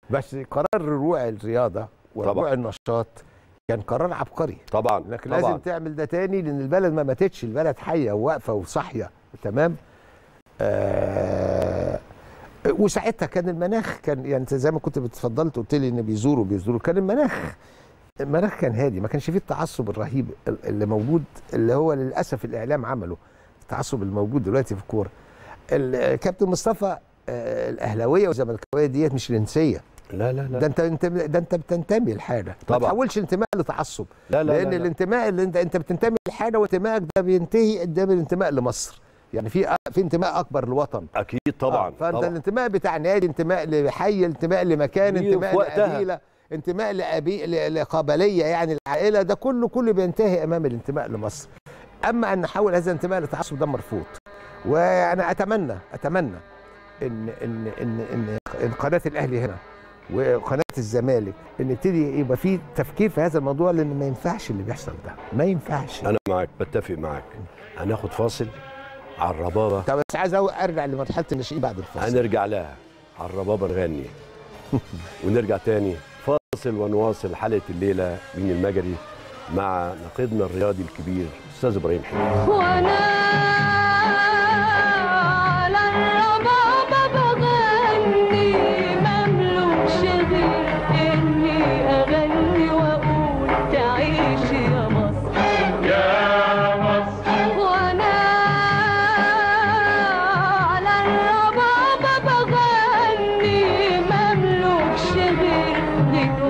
بس قرار رجوع الرياضه ورجوع طبعا. النشاط كان قرار عبقري طبعا انك طبعا لازم تعمل ده تاني لان البلد ما ماتتش البلد حيه وواقفه وصاحيه تمام آه وساعتها كان المناخ كان يعني انت زي ما كنت بتفضلت قلت لي ان بيزوروا بيزوروا كان المناخ المناخ كان هادي ما كانش فيه التعصب الرهيب اللي موجود اللي هو للاسف الاعلام عمله التعصب الموجود دلوقتي في الكوره الكابتن مصطفى آه، الاهلاويه والزملكاويه ديت مش جنسيه لا لا لا ده انت انت ده انت بتنتمي لحاجه ما طبعا. تحولش انتماء لتعصب لا لا لان لا لا. الانتماء اللي انت انت بتنتمي لحاجه وانتمائك ده بينتهي قدام الانتماء لمصر يعني في في انتماء اكبر للوطن اكيد طبعا آه، فانت طبعا. الانتماء بتاع نادي انتماء لحي انتماء لمكان دي انتماء في وقتها. لقبيله انتماء لأبي ل- لقبليه يعني العائله ده كله كله بينتهي امام الانتماء لمصر اما ان نحول هذا الانتماء لتعصب ده مرفوض وانا اتمنى اتمنى ان ان ان ان, إن قناه الاهلي هنا وقناه الزمالك ان يبتدي يبقى في تفكير في هذا الموضوع لان ما ينفعش اللي بيحصل ده ما ينفعش انا معاك بتفق معاك هناخد فاصل على الربابه طب بس عايز أو- ارجع لمرحله الناشئين بعد الفاصل هنرجع لها على الربابه نغني ونرجع تاني فاصل ونواصل حلقه الليله من المجري مع نقيضنا الرياضي الكبير استاذ ابراهيم حلمي وانا على الربابة بغني مملوكش غير اني اغني واقول تعيش يا مصر يا مصر وانا على الربابة بغني مملوكش غير غير